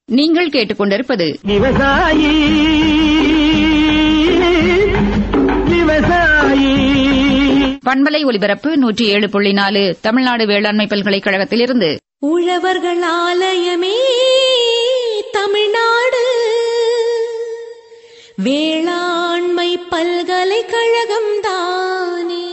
நீங்கள் கேட்டுக்கொண்டிருப்பது விவசாயி விவசாயி பண்பலை ஒலிபரப்பு நூற்றி ஏழு புள்ளி நாலு தமிழ்நாடு வேளாண்மை பல்கலைக்கழகத்திலிருந்து உழவர்கள் ஆலயமே தமிழ்நாடு வேளாண்மை பல்கலைக்கழகம் தானே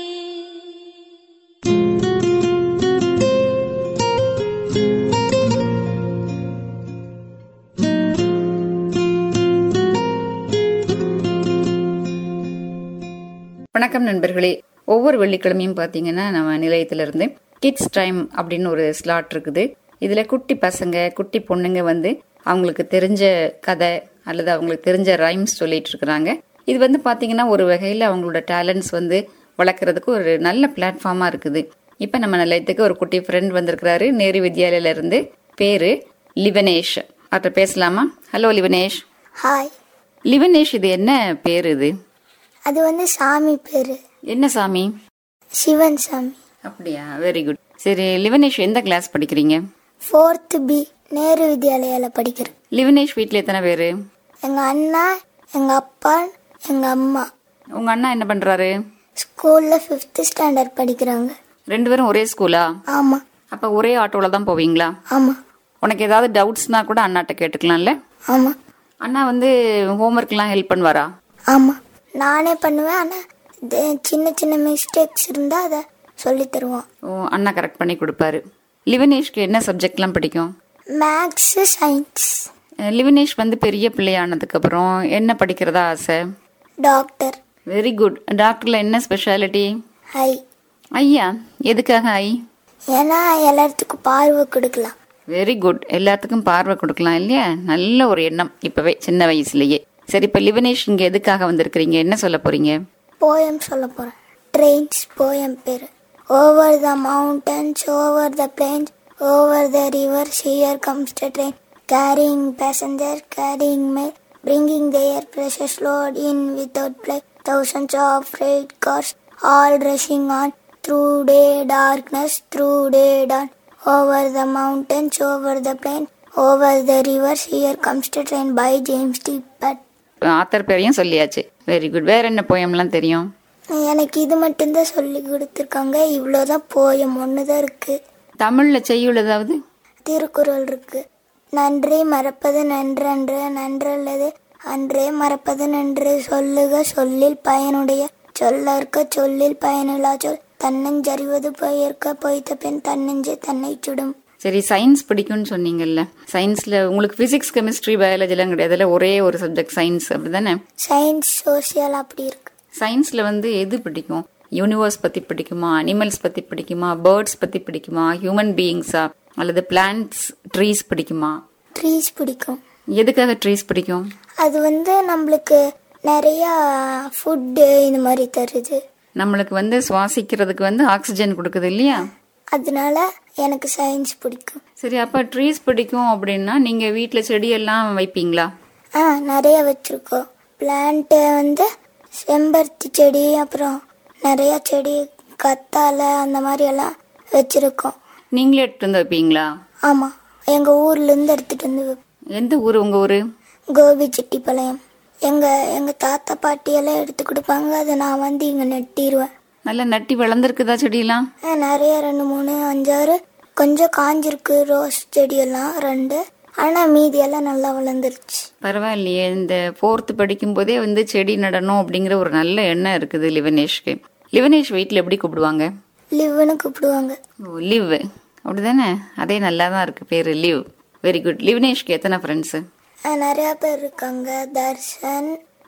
வணக்கம் நண்பர்களே ஒவ்வொரு வெள்ளிக்கிழமையும் பார்த்தீங்கன்னா நம்ம நிலையத்திலிருந்து கிட்ஸ் டைம் அப்படின்னு ஒரு ஸ்லாட் இருக்குது இதில் குட்டி பசங்க குட்டி பொண்ணுங்க வந்து அவங்களுக்கு தெரிஞ்ச கதை அல்லது அவங்களுக்கு தெரிஞ்ச ரைம்ஸ் சொல்லிட்டு இருக்கிறாங்க இது வந்து பார்த்தீங்கன்னா ஒரு வகையில் அவங்களோட டேலண்ட்ஸ் வந்து வளர்க்குறதுக்கு ஒரு நல்ல பிளாட்ஃபார்மாக இருக்குது இப்போ நம்ம நிலையத்துக்கு ஒரு குட்டி ஃப்ரெண்ட் வந்திருக்கிறாரு நேரு வித்யாலயில இருந்து பேரு லிவனேஷ் அவர்கிட்ட பேசலாமா ஹலோ லிவனேஷ் ஹாய் லிவனேஷ் இது என்ன பேர் இது அது வந்து சாமி பேரு என்ன சாமி சிவன் சாமி அப்படியா வெரி குட் சரி லிவனேஷ் எந்த கிளாஸ் படிக்கிறீங்க ஃபோர்த்து பி நேரு வித்யாலயால படிக்கிறேன் லிவனேஷ் வீட்டில் எத்தனை பேர் எங்க அண்ணா எங்க அப்பா எங்க அம்மா உங்க அண்ணா என்ன பண்றாரு ஸ்கூல்ல ஃபிஃப்த் ஸ்டாண்டர்ட் படிக்கிறாங்க ரெண்டு பேரும் ஒரே ஸ்கூலா ஆமா அப்ப ஒரே ஆட்டோல தான் போவீங்களா ஆமா உனக்கு ஏதாவது டவுட்ஸ்னா கூட அண்ணாட்ட கேட்டுக்கலாம்ல ஆமா அண்ணா வந்து ஹோம்ஒர்க்லாம் ஹெல்ப் பண்ணுவாரா ஆமா நானே பண்ணுவேன் ஆனா இது சின்ன சின்ன மிஸ்டேக்ஸ் இருந்தா அதை சொல்லி தருவான் ஓ அண்ணா கரெக்ட் பண்ணி கொடுப்பாரு லிவனேஷ்க்கு என்ன சப்ஜெக்ட்லாம் பிடிக்கும் மேக்ஸ் சயின்ஸ் அஹ் லிவனேஷ் வந்து பெரிய பிள்ளையானதுக்கு அப்புறம் என்ன படிக்கிறதா ஆசை டாக்டர் வெரி குட் டாக்டர்ல என்ன ஸ்பெஷாலிட்டி ஹை ஐயா எதுக்காக ஐ ஏன்னா எல்லாத்துக்கும் பார்வை கொடுக்கலாம் வெரி குட் எல்லாத்துக்கும் பார்வை கொடுக்கலாம் இல்லையா நல்ல ஒரு எண்ணம் இப்பவே சின்ன வயசுலயே சரி இப்ப லிவனேஷ் இங்க எதுக்காக வந்திருக்கிறீங்க என்ன சொல்ல போறீங்க போயம் சொல்ல போறேன் ட்ரெயின்ஸ் போயம் பேரு over the mountains over the plains over the rivers here comes the train carrying passenger carrying mail bringing their precious load in without play thousands of freight cars all rushing on through day darkness through day dawn over the mountains over the plain over the rivers here comes the train by james t Pat. Author பேரையும் சொல்லியாச்சு very good வேற என்ன போயம்லாம் தெரியும் எனக்கு இது மட்டும்தான் சொல்லி கொடுத்துருக்காங்க இவ்வளோதான் போயம் ஒன்று தான் இருக்கு தமிழ்ல செய்யுள் ஏதாவது திருக்குறள் இருக்கு நன்றி மறப்பது நன்றன்று நன்றல்லது அன்றே மறப்பது நன்று சொல்லுக சொல்லில் பயனுடைய சொல்லற்க சொல்லில் பயனில்லா சொல் தன்னஞ்சறிவது பொய்யற்க பொய்த்த பின் தன்னெஞ்சே தன்னை சுடும் சரி சயின்ஸ் பிடிக்கும்னு சொன்னீங்கல்ல சயின்ஸ்ல உங்களுக்கு பிசிக்ஸ் கெமிஸ்ட்ரி பயாலஜிலாம் கிடையாது அதுல ஒரே ஒரு சப்ஜெக்ட் சயின்ஸ் அப்படிதானே சயின்ஸ் சோசியல் அப்படி இருக்கு சயின்ஸ்ல வந்து எது பிடிக்கும் யூனிவர்ஸ் பத்தி பிடிக்குமா அனிமல்ஸ் பத்தி பிடிக்குமா பேர்ட்ஸ் பத்தி பிடிக்குமா ஹியூமன் பீயிங்ஸா அல்லது பிளான்ட்ஸ் ட்ரீஸ் பிடிக்குமா ட்ரீஸ் பிடிக்கும் எதுக்காக ட்ரீஸ் பிடிக்கும் அது வந்து நம்மளுக்கு நிறைய ஃபுட்டு இந்த மாதிரி தருது நம்மளுக்கு வந்து சுவாசிக்கிறதுக்கு வந்து ஆக்சிஜன் கொடுக்குது இல்லையா அதனால எனக்கு சயின்ஸ் பிடிக்கும் சரி அப்ப ட்ரீஸ் பிடிக்கும் அப்படின்னா நீங்க வீட்ல செடியெல்லாம் வைப்பீங்களா ஆ நிறைய வச்சிருக்கோம் பிளான்ட்டு வந்து செம்பருத்தி செடி அப்புறம் நிறைய செடி கத்தாழை அந்த மாதிரி எல்லாம் வச்சிருக்கோம் நீங்களே எடுத்துட்டு வந்து வைப்பீங்களா ஆமாம் எங்கள் ஊர்லேருந்து எடுத்துகிட்டு வந்து வைப்போம். எந்த ஊர் உங்க ஊரு கோபி செட்டிப்பாளையம் எங்கள் எங்கள் தாத்தா பாட்டி எல்லாம் எடுத்து கொடுப்பாங்க அதை நான் வந்து இங்கே நட்டிடுவேன் நல்லா நட்டி வளர்ந்துருக்குதா செடியெல்லாம் ஆ, நிறைய ரெண்டு மூணு அஞ்சாறு கொஞ்சம் காஞ்சிருக்கு ரோஸ் செடியெல்லாம் ரெண்டு ஆனால் மீதியெல்லாம் நல்லா வளர்ந்துருச்சு பரவாயில்லையே இந்த ஃபோர்த்து படிக்கும் போதே வந்து செடி நடணும் அப்படிங்கிற ஒரு நல்ல எண்ணம் இருக்குது லிவனேஷ்க்கு லிவனேஷ் வீட்டில் எப்படி கூப்பிடுவாங்க லிவ்னு கூப்பிடுவாங்க ஓ லிவ் அப்படிதானே அதே நல்லா தான் இருக்கு பேரு லிவ் வெரி குட் லிவனேஷ்க்கு எத்தனை ஃப்ரெண்ட்ஸு அஹ் நிறைய பேர் இருக்காங்க தர்ஷன்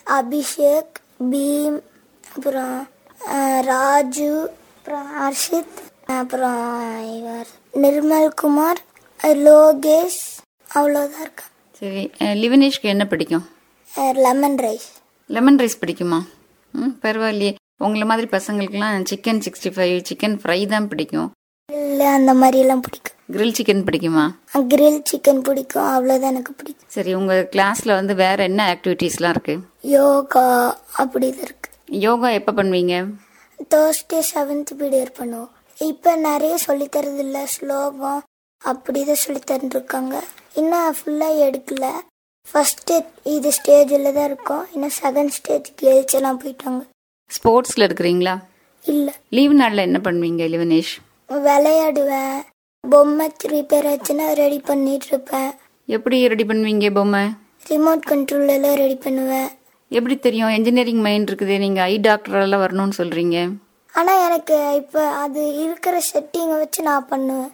அபிஷேக் பீம் அப்புறம் அஹ் ராஜு அப்புறம் ஹர்ஷித் அப்புறம் இவர் நிர்மல்குமார் அஹ் லோகேஷ் அவ்வளோதான் இருக்காங்க சரி அஹ், லிவனேஷ்க்கு என்ன பிடிக்கும் லெமன் ரைஸ் லெமன் ரைஸ் பிடிக்குமா ம் பரவாயில்லையே உங்களை மாதிரி பசங்களுக்குலாம் chicken sixty five chicken fry தான் பிடிக்கும் இல்லை அந்த மாதிரியெல்லாம் பிடிக்கும் கிரில் சிக்கன் பிடிக்குமா கிரில் சிக்கன் பிடிக்கும் அவ்வளோதான் எனக்கு பிடிக்கும் சரி உங்க கிளாஸ்ல வந்து வேற என்ன ஆக்டிவிட்டீஸ்லாம் இருக்கு யோகா அப்படி இது இருக்கு யோகா எப்போ பண்ணுவீங்க தேர்ஸ்டே செவன்த் பீரியட் பண்ணுவோம் இப்போ நிறைய சொல்லித்தரது இல்லை ஸ்லோகம் அப்படிதான் சொல்லி தந்துருக்காங்க இன்னும் ஃபுல்லாக எடுக்கல ஃபர்ஸ்ட் இது ஸ்டேஜில் தான் இருக்கோம் இன்னும் செகண்ட் ஸ்டேஜ் கேர்ள்ஸ் எல்லாம் போயிட்டாங்க ஸ்போர்ட்ஸில் இருக்கிறீங்களா இல்லை லீவ் நாளில் என்ன பண்ணுவீங்க லிவனேஷ் விளையாடுவேன் பொம்மை ரிப்பேர் ஆச்சுன்னா ரெடி பண்ணிட்டு இருப்பேன் எப்படி ரெடி பண்ணுவீங்க பொம்மை ரிமோட் கண்ட்ரோல் எல்லாம் ரெடி பண்ணுவேன் எப்படி தெரியும் என்ஜினியரிங் மைண்ட் இருக்குது நீங்கள் ஐ டாக்டர் எல்லாம் வரணும்னு சொல்கிறீங்க ஆனால் எனக்கு இப்போ அது இருக்கிற செட்டிங்கை வச்சு நான் பண்ணுவேன்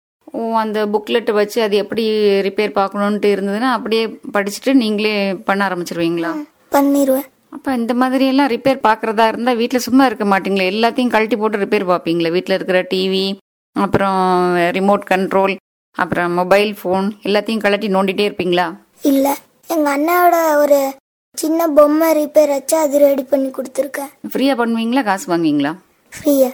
ஓ அந்த புக்லெட்டை வச்சு அது எப்படி ரிப்பேர் பார்க்கணுன்ட்டு இருந்ததுன்னா அப்படியே படிச்சுட்டு நீங்களே பண்ண ஆரம்பிச்சிருவீங்களா பண்ணிடுவேன் அப்போ இந்த மாதிரி எல்லாம் ரிப்பேர் பார்க்குறதா இருந்தால் வீட்டில் சும்மா இருக்க மாட்டீங்களே எல்லாத்தையும் கழட்டி போட்டு ரிப்பேர் பார்ப்பீங்களே வீட்டில் இருக்கிற டிவி அப்புறம் ரிமோட் கண்ட்ரோல் அப்புறம் மொபைல் ஃபோன் எல்லாத்தையும் கழட்டி நோண்டிட்டே இருப்பீங்களா இல்லை எங்கள் அண்ணாவோட ஒரு சின்ன பொம்மை ரிப்பேர் ஆச்சு அது ரெடி பண்ணி கொடுத்துருக்கேன் ஃப்ரீயாக பண்ணுவீங்களா காசு வாங்குவீங்களா ஃப்ரீயா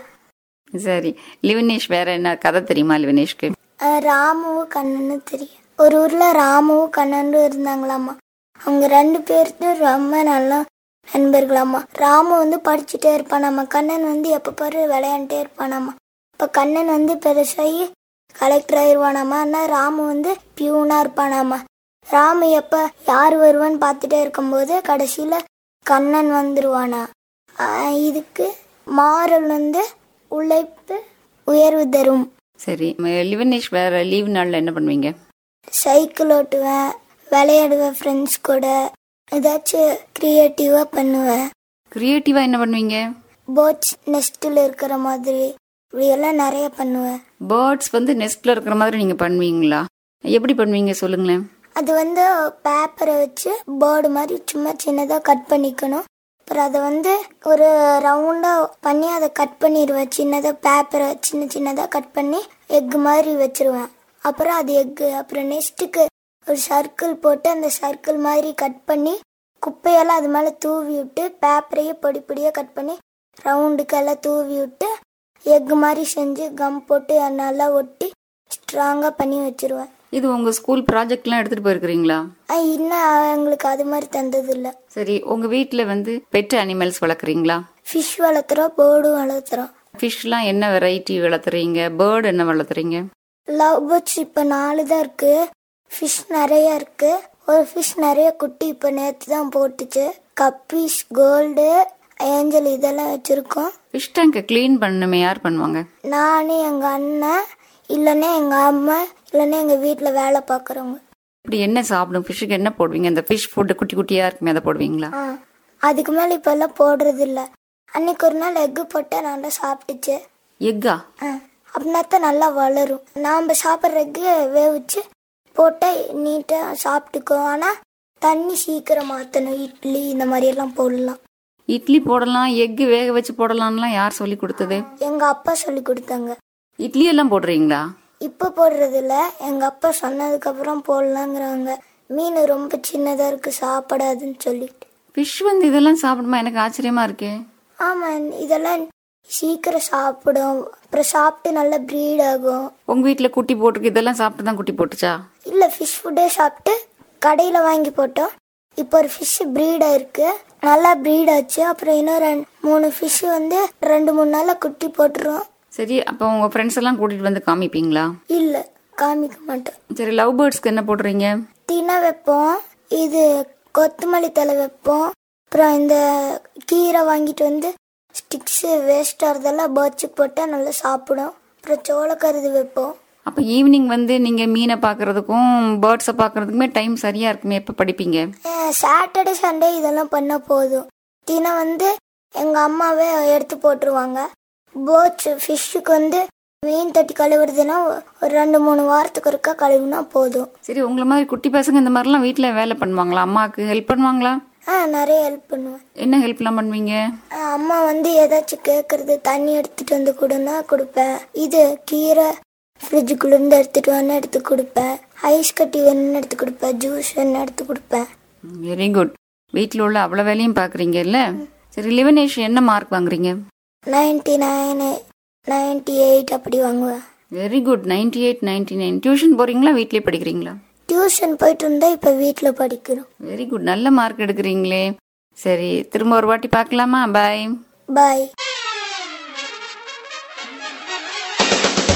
சரி லிவினேஷ் வேற என்ன கதை தெரியுமா லிவினேஷ்க்கு ராமுவும் கண்ணனும் தெரியும் ஒரு ஊரில் ராமுவும் கண்ணனும் இருந்தாங்களாமா அவங்க ரெண்டு பேர்த்தும் ரொம்ப நல்லா நண்பர்களாமா ராமு வந்து படிச்சுட்டே இருப்பானாமா கண்ணன் வந்து எப்போ பாரு விளையாண்டுட்டே இருப்பானாமா இப்போ கண்ணன் வந்து பெருசாகி கலெக்டர் ஆயிடுவானாமா ஆனால் ராமு வந்து பியூனாக இருப்பானாமா ராமு எப்போ யார் வருவான்னு பார்த்துட்டே இருக்கும்போது கடைசியில் கண்ணன் வந்துருவானா ஆஹ் இதுக்கு மாறல் வந்து உழைப்பு உயர்வு தரும் சரி லிவினேஷ் வேற லீவ் நாளில் என்ன பண்ணுவீங்க சைக்கிள் ஓட்டுவேன் விளையாடுவேன் ஃப்ரெண்ட்ஸ் கூட ஏதாச்சும் க்ரியேட்டிவாக பண்ணுவேன் க்ரியேட்டிவாக என்ன பண்ணுவீங்க போட்ஸ் நெஸ்ட்டில் இருக்கிற மாதிரி இப்படியெல்லாம் நிறைய பண்ணுவேன் பேர்ட்ஸ் வந்து நெஸ்ட்ல இருக்கிற மாதிரி நீங்கள் பண்ணுவீங்களா எப்படி பண்ணுவீங்க சொல்லுங்களேன் அது வந்து பேப்பரை வச்சு போர்டு மாதிரி சும்மா சின்னதாக கட் பண்ணிக்கணும் அப்புறம் அதை வந்து ஒரு ரவுண்டாக பண்ணி அதை கட் பண்ணிடுவேன் சின்னதாக பேப்பரை சின்ன சின்னதாக கட் பண்ணி எக் மாதிரி வச்சிருவேன் அப்புறம் அது எக்கு அப்புறம் நெக்ஸ்ட்டுக்கு ஒரு சர்க்கிள் போட்டு அந்த சர்க்கிள் மாதிரி கட் பண்ணி குப்பையெல்லாம் அது மேலே தூவி விட்டு பேப்பரையே பொடி பொடியாக கட் பண்ணி ரவுண்டுக்கெல்லாம் தூவி விட்டு எக் மாதிரி செஞ்சு கம் போட்டு நல்லா ஒட்டி ஸ்ட்ராங்காக பண்ணி வச்சிருவேன் இது உங்கள் ஸ்கூல் ப்ராஜெக்ட்லாம் எடுத்துகிட்டு போயிருக்கிறீங்களா ஆ, இன்னும் எங்களுக்கு அது மாதிரி தந்தது இல்லை சரி உங்கள் வீட்டில் வந்து பெட் அனிமல்ஸ் வளர்க்குறீங்களா ஃபிஷ் வளர்த்துறோம் பேர்டும் வளர்த்துறோம் ஃபிஷ்லாம் என்ன வெரைட்டி வளர்த்துறீங்க பேர்டு என்ன வளர்த்துறீங்க லவ் பேர்ட்ஸ் இப்போ நாலு தான் இருக்கு ஃபிஷ் நிறைய இருக்கு ஒரு ஃபிஷ் நிறைய குட்டி இப்போ நேற்று தான் போட்டுச்சு கப்பீஸ் கோல்டு ஏஞ்சல் இதெல்லாம் வச்சுருக்கோம் ஃபிஷ் டேங்கை க்ளீன் பண்ணணுமே யார் பண்ணுவாங்க நான் எங்கள் அண்ணன் இல்லைன்னா எங்கள் அம்மா இல்லைன்னா எங்கள் வீட்டில் வேலை பார்க்குறவங்க இப்படி என்ன சாப்பிடும் ஃபிஷ்ஷுக்கு என்ன போடுவீங்க அந்த ஃபிஷ் ஃபுட்டு குட்டி குட்டியாக இருக்குமே அதை போடுவீங்களா ஆ அதுக்கு மேலே இப்போல்லாம் போடுறது இல்லை அன்னைக்கு ஒரு நாள் எக்கு போட்டால் நல்லா சாப்பிட்டுச்சு எக்கா ஆ அப்படின்னா தான் நல்லா வளரும் நாம் சாப்பிட்ற எக்கு வேவிச்சு போட்டால் நீட்டாக சாப்பிட்டுக்குவோம் ஆனால் தண்ணி சீக்கிரம் மாற்றணும் இட்லி இந்த மாதிரியெல்லாம் போடலாம் இட்லி போடலாம் எக்கு வேக வச்சு போடலாம்லாம் யார் சொல்லி கொடுத்தது எங்கள் அப்பா சொல்லி கொடுத்தாங்க இட்லி எல்லாம் போடுறீங்களா இப்போ போடுறதில்ல எங்கள் அப்பா சொன்னதுக்கப்புறம் போடலாங்கிறாங்க மீன் ரொம்ப சின்னதாக இருக்குது சாப்பிடாதுன்னு சொல்லிட்டு ஃபிஷ் வந்து இதெல்லாம் சாப்பிடுமா எனக்கு ஆச்சரியமா இருக்கே ஆமாம் இதெல்லாம் சீக்கிரம் சாப்பிடும் அப்புறம் சாப்பிட்டு நல்லா ப்ரீட் ஆகும் உங்க வீட்டில் குட்டி போட்டிருக்கு இதெல்லாம் சாப்பிட்டு தான் குட்டி போட்டுச்சா இல்லை ஃபிஷ் ஃபுட்டே சாப்பிட்டு கடையில் வாங்கி போட்டோம் இப்போ ஒரு ஃபிஷ் ப்ரீட் ஆயிருக்கு நல்லா ப்ரீட் ஆச்சு அப்புறம் இன்னும் ரெண்டு மூணு ஃபிஷ் வந்து ரெண்டு மூணு நாளில் குட்டி போட்டுரும் சரி அப்போ உங்க ஃப்ரெண்ட்ஸ் எல்லாம் கூட்டிட்டு வந்து காமிப்பீங்களா இல்லை காமிக்க மாட்டோம் சரி லவ் பேர்ட்ஸ்க்கு என்ன போடுறீங்க தினை வைப்போம் இது கொத்தமல்லி தலை வைப்போம் அப்புறம் இந்த கீரை வாங்கிட்டு வந்து ஸ்டிக்ஸு வேஸ்ட் ஆகிறதெல்லாம் பேர்ட்ஸுக்கு போட்டால் நல்லா சாப்பிடும் அப்புறம் சோளக்கருது வைப்போம் அப்போ ஈவினிங் வந்து நீங்க மீனை பார்க்கறதுக்கும் பேர்ட்ஸை பார்க்கறதுக்குமே டைம் சரியா இருக்குமே எப்போ படிப்பீங்க சாட்டர்டே சண்டே இதெல்லாம் பண்ணால் போதும் தினை வந்து எங்கள் அம்மாவே எடுத்து போட்டுருவாங்க போட்ஸ் ஃபிஷ்ஷுக்கு வந்து மீன் தட்டி கழுவுறதுன்னா ஒரு ரெண்டு மூணு வாரத்துக்கு ஒருக்கா கழுவுனா போதும் சரி உங்களை மாதிரி குட்டி பசங்க இந்த மாதிரிலாம் வீட்டில் வேலை பண்ணுவாங்களா அம்மாவுக்கு ஹெல்ப் பண்ணுவாங்களா ஆ நிறைய ஹெல்ப் பண்ணுவேன் என்ன ஹெல்ப்லாம் பண்ணுவீங்க ஆ, அம்மா வந்து ஏதாச்சும் கேட்கறது தண்ணி எடுத்துட்டு வந்து கொடுன்னா கொடுப்பேன் இது கீரை ஃப்ரிட்ஜுக்குள்ள இருந்து எடுத்துட்டு வந்து எடுத்து கொடுப்பேன் ஐஸ் கட்டி வேணும்னு எடுத்து கொடுப்பேன் ஜூஸ் வேணும்னு எடுத்து கொடுப்பேன் வெரி குட் வீட்டில் உள்ள அவ்வளோ வேலையும் பார்க்குறீங்கல்ல சரி லிவனேஷ் என்ன மார்க் வாங்குறீங்க நைன்டி நைனு நைன்டி எயிட் அப்படி வாங்குவேன் very good ninety eight ninety nine tuition போகிறீங்களா வீட்லயே படிக்கிறீங்களா டியூஷன் போயிட்டு இருந்தா இப்போ வீட்டில் படிக்கிறோம் வெரி குட் நல்ல மார்க் எடுக்கிறீங்களே சரி திரும்ப ஒரு வாட்டி பார்க்கலாமா bye bye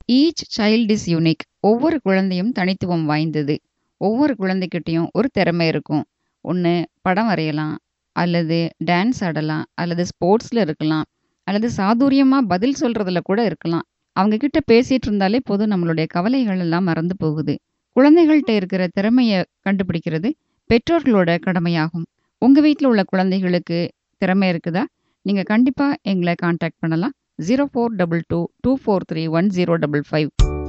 each child is unique ஒவ்வொரு குழந்தையும் தனித்துவம் வாய்ந்தது ஒவ்வொரு குழந்தைகிட்டையும் ஒரு திறமை இருக்கும் ஒன்று படம் வரையலாம் அல்லது டான்ஸ் ஆடலாம் அல்லது ஸ்போர்ட்ஸில் இருக்கலாம் அல்லது சாதுரியமாக பதில் சொல்கிறதுல கூட இருக்கலாம் அவங்க கிட்ட பேசிகிட்டு இருந்தாலே போதும் நம்மளுடைய கவலைகள் எல்லாம் மறந்து போகுது குழந்தைகள்கிட்ட இருக்கிற திறமையை கண்டுபிடிக்கிறது பெற்றோர்களோட கடமையாகும் உங்கள் வீட்டில் உள்ள குழந்தைகளுக்கு திறமை இருக்குதா நீங்கள் கண்டிப்பாக எங்களை காண்டாக்ட் பண்ணலாம் zero four double two two four three one zero double five